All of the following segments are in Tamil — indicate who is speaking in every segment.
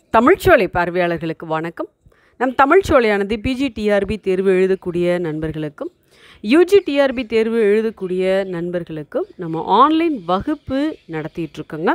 Speaker 1: தமிழ்ச்சோலை பார்வையாளர்களுக்கு வணக்கம் நம் தமிழ்ச்சோலையானது பிஜிடிஆர்பி தேர்வு எழுதக்கூடிய நண்பர்களுக்கும் யூஜிடிஆர்பி தேர்வு எழுதக்கூடிய நண்பர்களுக்கும் நம்ம ஆன்லைன் வகுப்பு நடத்திட்டுருக்கோங்க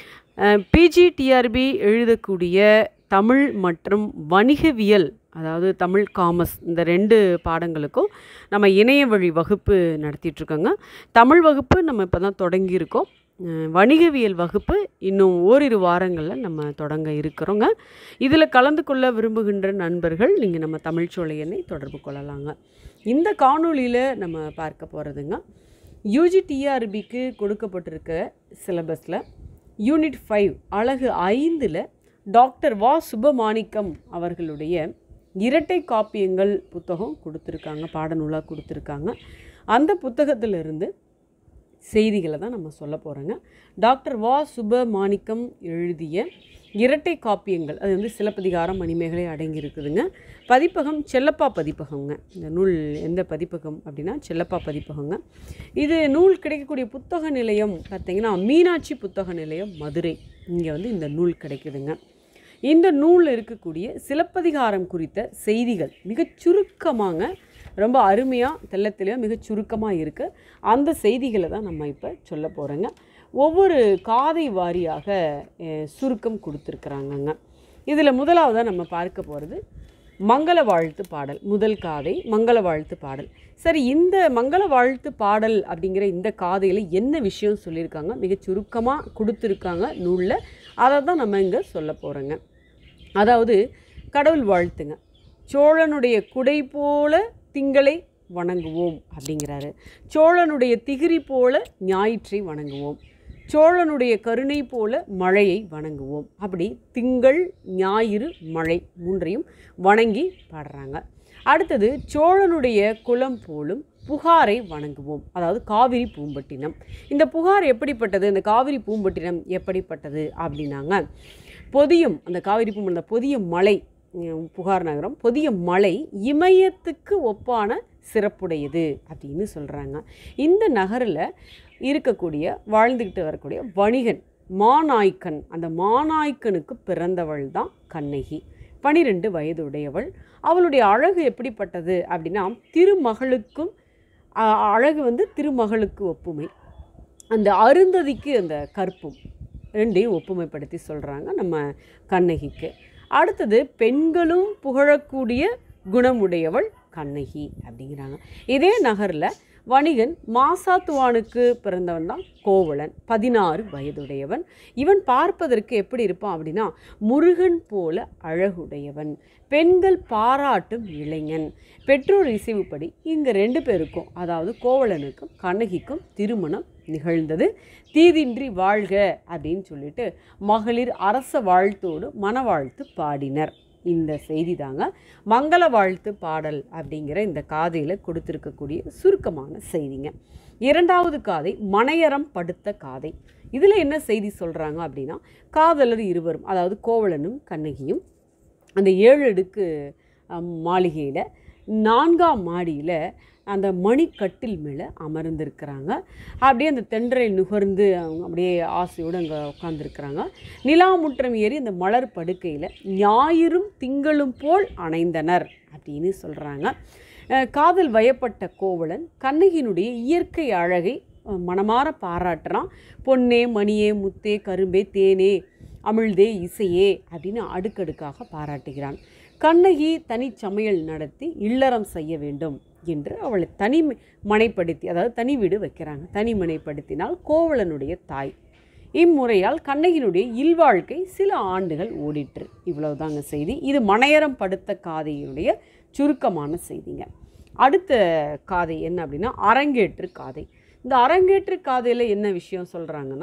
Speaker 1: பிஜிடிஆர்பி எழுதக்கூடிய தமிழ் மற்றும் வணிகவியல் அதாவது தமிழ் காமர்ஸ் இந்த ரெண்டு பாடங்களுக்கும் நம்ம இணைய வழி வகுப்பு நடத்திட்டுருக்கோங்க தமிழ் வகுப்பு நம்ம இப்போ தான் தொடங்கியிருக்கோம் அஹ் வணிகவியல் வகுப்பு இன்னும் ஓரிரு வாரங்களில் நம்ம தொடங்க இருக்கிறோங்க இதில் கலந்து கொள்ள விரும்புகின்ற நண்பர்கள் நீங்கள் நம்ம தமிழ்ச்சோலை எண்ணை தொடர்பு கொள்ளலாங்க இந்த காணொளியில் நம்ம பார்க்க போகிறதுங்க யூஜிடிஆர்பிக்கு கொடுக்கப்பட்டிருக்க சிலபஸில் யூனிட் ஃபைவ் அழகு ஐந்தில் டாக்டர் வா சுபமாணிக்கம் அவர்களுடைய இரட்டை காப்பியங்கள் புத்தகம் கொடுத்துருக்காங்க பாடநூலாக கொடுத்துருக்காங்க அந்த புத்தகத்திலிருந்து செய்திகளை தான் நம்ம சொல்ல போகிறோங்க டாக்டர் வா சுபமாணிக்கம் எழுதிய இரட்டை காப்பியங்கள் அது வந்து சிலப்பதிகாரம் மணிமேகலை அடங்கி இருக்குதுங்க பதிப்பகம் செல்லப்பா பதிப்பகங்க இந்த நூல் எந்த பதிப்பகம் அப்படின்னா செல்லப்பா பதிப்பகங்க இது நூல் கிடைக்கக்கூடிய புத்தக நிலையம் பார்த்திங்கன்னா மீனாட்சி புத்தக நிலையம் மதுரை இங்கே வந்து இந்த நூல் கிடைக்குதுங்க இந்த நூலில் இருக்கக்கூடிய சிலப்பதிகாரம் குறித்த செய்திகள் மிகச் சுருக்கமாங்க ரொம்ப அருமையாக தெள்ளத்தெளிவாக மிகச் சுருக்கமாக இருக்குது அந்த செய்திகளை தான் நம்ம இப்போ சொல்ல போகிறோங்க ஒவ்வொரு காதை வாரியாக அஹ், சுருக்கம் கொடுத்துருக்குறாங்கங்க இதில் முதலாவதாக நம்ம பார்க்க போகிறது மங்கள வாழ்த்து பாடல் முதல் காதை மங்கள வாழ்த்து பாடல் சரி இந்த மங்கள வாழ்த்து பாடல் அப்படிங்கிற இந்த காதையில் என்ன விஷயம் சொல்லியிருக்காங்க மிகச் சுருக்கமாக கொடுத்துருக்காங்க நூலில் அதை தான் நம்ம இங்கே சொல்ல போகிறோங்க அதாவது கடவுள் வாழ்த்துங்க சோழனுடைய குடை போல திங்களை வணங்குவோம் அப்படிங்கிறாரு சோழனுடைய திகிரி போல ஞாயிற்றை வணங்குவோம் சோழனுடைய கருணை போல மழையை வணங்குவோம் அப்படி திங்கள் ஞாயிறு மழை மூன்றையும் வணங்கி பாடுறாங்க அடுத்தது சோழனுடைய குலம் போலும் புகாரை வணங்குவோம் அதாவது காவிரி பூம்பட்டினம் இந்த புகார் எப்படிப்பட்டது இந்த காவிரி பூம்பட்டினம் எப்படிப்பட்டது அப்படின்னாங்க பொதியும் அந்த காவிரி பூம்பட்டினம் அந்த பொதிய மலை உம், புகார் நகரம் பொதிய மலை இமயத்துக்கு ஒப்பான சிறப்புடையது அப்படின்னு சொல்கிறாங்க இந்த நகரில் இருக்கக்கூடிய வாழ்ந்துக்கிட்டு வரக்கூடிய வணிகன் மாநாய்க்கன் அந்த மாநாய்க்கனுக்கு பிறந்தவள் தான் கண்ணகி பனிரெண்டு வயதுடையவள் அவளுடைய அழகு எப்படிப்பட்டது அப்படின்னா திருமகளுக்கும் அ, அழகு வந்து திருமகளுக்கு ஒப்புமை அந்த அருந்ததிக்கு அந்த கற்பும் ரெண்டையும் ஒப்புமைப்படுத்தி சொல்கிறாங்க நம்ம கண்ணகிக்கு அடுத்தது பெண்களும் புகழக்கூடிய குணமுடையவள் கண்ணகி அப்படிங்கிறாங்க இதே நகரில் வணிகன் மாசாத்துவானுக்கு பிறந்தவன் தான் கோவலன் பதினாறு வயதுடையவன் இவன் பார்ப்பதற்கு எப்படி இருப்பான் அப்படின்னா முருகன் போல அழகுடையவன் பெண்கள் பாராட்டும் இளைஞன் பெற்றோர் இசைவுப்படி இங்கே ரெண்டு பேருக்கும் அதாவது கோவலனுக்கும் கண்ணகிக்கும் திருமணம் நிகழ்ந்தது தீதின்றி வாழ்க அப்படின்னு சொல்லிட்டு மகளிர் அரச வாழ்த்தோடு மணவாழ்த்து பாடினர் இந்த செய்தி தாங்க மங்கள வாழ்த்து பாடல் அப்படிங்கிற இந்த காதையில் கொடுத்துருக்கக்கூடிய சுருக்கமான செய்திங்க இரண்டாவது காதை மனையறம் படுத்த காதை இதில் என்ன செய்தி சொல்கிறாங்க அப்படின்னா காதலர் இருவரும் அதாவது கோவலனும் கண்ணகியும் அந்த ஏழு அடுக்கு மாளிகையில் நான்காம் மாடியில் அந்த மணிக்கட்டில் மேலே அமர்ந்திருக்கிறாங்க அப்படியே அந்த தென்றலை நுகர்ந்து அவங்க அப்படியே ஆசையோடு அங்கே உட்காந்துருக்குறாங்க நிலாமுற்றம் ஏறி அந்த மலர் படுக்கையில் ஞாயிறும் திங்களும் போல் அணைந்தனர் அப்படின்னு சொல்கிறாங்க அஹ் காதல் வயப்பட்ட கோவலன் கண்ணகியினுடைய இயற்கை அழகை அஹ் மனமார பாராட்டுறான் பொன்னே மணியே முத்தே கரும்பே தேனே அமிழ்தே இசையே அப்படின்னு அடுக்கடுக்காக பாராட்டுகிறான் கண்ணகி தனிச்சமையல் நடத்தி இல்லறம் செய்ய வேண்டும் என்று அவளை தனி மனைப்படுத்தி அதாவது தனி வீடு வைக்கிறாங்க தனிமனைப்படுத்தினால் கோவலனுடைய தாய் இம்முறையால் கண்ணகியினுடைய இல்வாழ்க்கை சில ஆண்டுகள் ஓடிற்று இவ்வளவுதாங்க செய்தி இது மனையறம் படுத்த காதையினுடைய சுருக்கமான செய்திங்க அடுத்த காதை என்ன அப்படின்னா அரங்கேற்று காதை இந்த அரங்கேற்று காதையில் என்ன விஷயம் சொல்கிறாங்கன்னா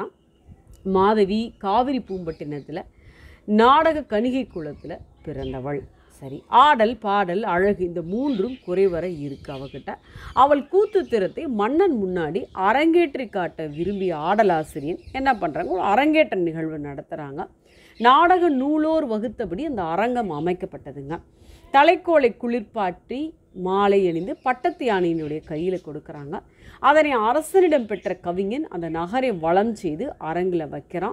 Speaker 1: மாதவி காவிரி பூம்பட்டினத்தில் நாடக கணிகை குலத்தில் பிறந்தவள் சரி ஆடல் பாடல் அழகு இந்த மூன்றும் குறைவர இருக்கு அவகிட்ட அவள் கூத்து திறத்தை மன்னன் முன்னாடி அரங்கேற்றி காட்ட விரும்பிய ஆடலாசிரியன் என்ன பண்ணுறாங்க ஒரு அரங்கேற்ற நிகழ்வு நடத்துகிறாங்க நாடக நூலோர் வகுத்தபடி அந்த அரங்கம் அமைக்கப்பட்டதுங்க தலைக்கோலை குளிர்பாட்டி மாலை அணிந்து பட்டத்து யானையினுடைய கையில் கொடுக்குறாங்க அதனை அரசனிடம் பெற்ற கவிஞன் அந்த நகரை வளம் செய்து அரங்கில் வைக்கிறான்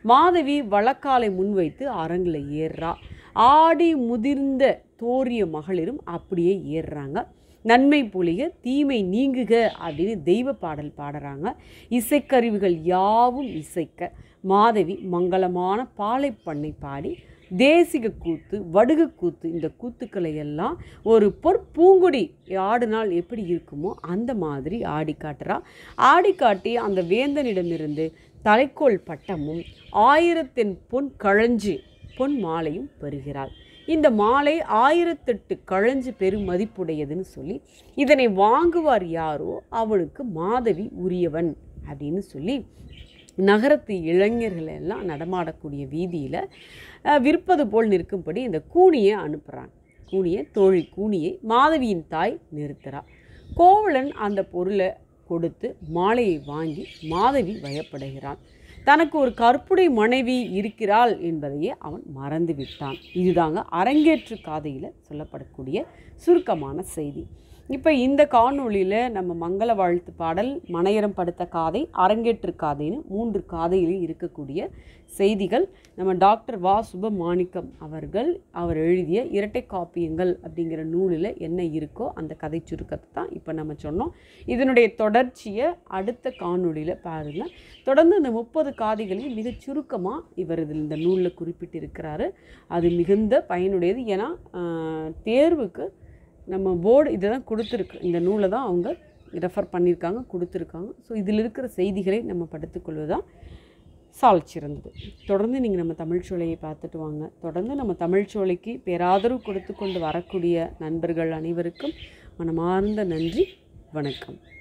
Speaker 1: மாதவி வழக்காலை முன்வைத்து அரங்கில் ஏறுறா ஆடி முதிர்ந்த தோரிய மகளிரும் அப்படியே ஏறுறாங்க நன்மை பொழிக தீமை நீங்குக அப்படின்னு தெய்வ பாடல் பாடுறாங்க இசைக்கருவிகள் யாவும் இசைக்க மாதவி மங்களமான பாலைப்பண்ணை பாடி தேசிக கூத்து வடுகு கூத்து இந்த கூத்துக்களை எல்லாம் ஒரு பொற்பூங்குடி ஆடினால் எப்படி இருக்குமோ அந்த மாதிரி ஆடி காட்டுறா ஆடி காட்டி அந்த வேந்தனிடமிருந்து தலைக்கோல் பட்டமும் ஆயிரத்தின் பொன் கழஞ்சு பொன் மாலையும் பெறுகிறாள் இந்த மாலை ஆயிரத்தெட்டு கழஞ்சு பெரும் மதிப்புடையதுன்னு சொல்லி இதனை வாங்குவார் யாரோ அவனுக்கு மாதவி உரியவன் அப்படின்னு சொல்லி நகரத்து இளைஞர்கள் எல்லாம் நடமாடக்கூடிய வீதியில் விற்பது போல் நிற்கும்படி இந்த கூனியை அனுப்புகிறாங்க கூனியை தோழி கூனியை மாதவியின் தாய் நிறுத்துறா கோவலன் அந்த பொருளை கொடுத்து மாலையை வாங்கி மாதவி வயப்படுகிறான் தனக்கு ஒரு கற்புடை மனைவி இருக்கிறாள் என்பதையே அவன் மறந்து விட்டான் இதுதாங்க அரங்கேற்று காதையில் சொல்லப்படக்கூடிய சுருக்கமான செய்தி இப்போ இந்த காணொளியில் நம்ம மங்கள வாழ்த்து பாடல் மனையரம் படுத்த காதை அரங்கேற்று காதைன்னு மூன்று காதையிலும் இருக்கக்கூடிய செய்திகள் நம்ம டாக்டர் வா சுபமாணிக்கம் அவர்கள் அவர் எழுதிய இரட்டை காப்பியங்கள் அப்படிங்கிற நூலில் என்ன இருக்கோ அந்த கதை சுருக்கத்தை தான் இப்போ நம்ம சொன்னோம் இதனுடைய தொடர்ச்சியை அடுத்த காணொளியில் பாருங்கள் தொடர்ந்து இந்த முப்பது காதைகளையும் மிகச் சுருக்கமாக இவர் இதில் இந்த நூலில் குறிப்பிட்டிருக்கிறாரு அது மிகுந்த பயனுடையது ஏன்னா ஆஹ், தேர்வுக்கு நம்ம போர்டு இதை தான் கொடுத்துருக்கு இந்த நூலை தான் அவங்க ரெஃபர் பண்ணியிருக்காங்க கொடுத்துருக்காங்க ஸோ இதில் இருக்கிற செய்திகளை நம்ம படித்துக்கொள்வது தான் சால் சிறந்தது தொடர்ந்து நீங்கள் நம்ம தமிழ்ச்சோலையை பார்த்துட்டு வாங்க தொடர்ந்து நம்ம தமிழ்ச்சோலைக்கு பேராதரவு கொடுத்து கொண்டு வரக்கூடிய நண்பர்கள் அனைவருக்கும் மனமார்ந்த நன்றி வணக்கம்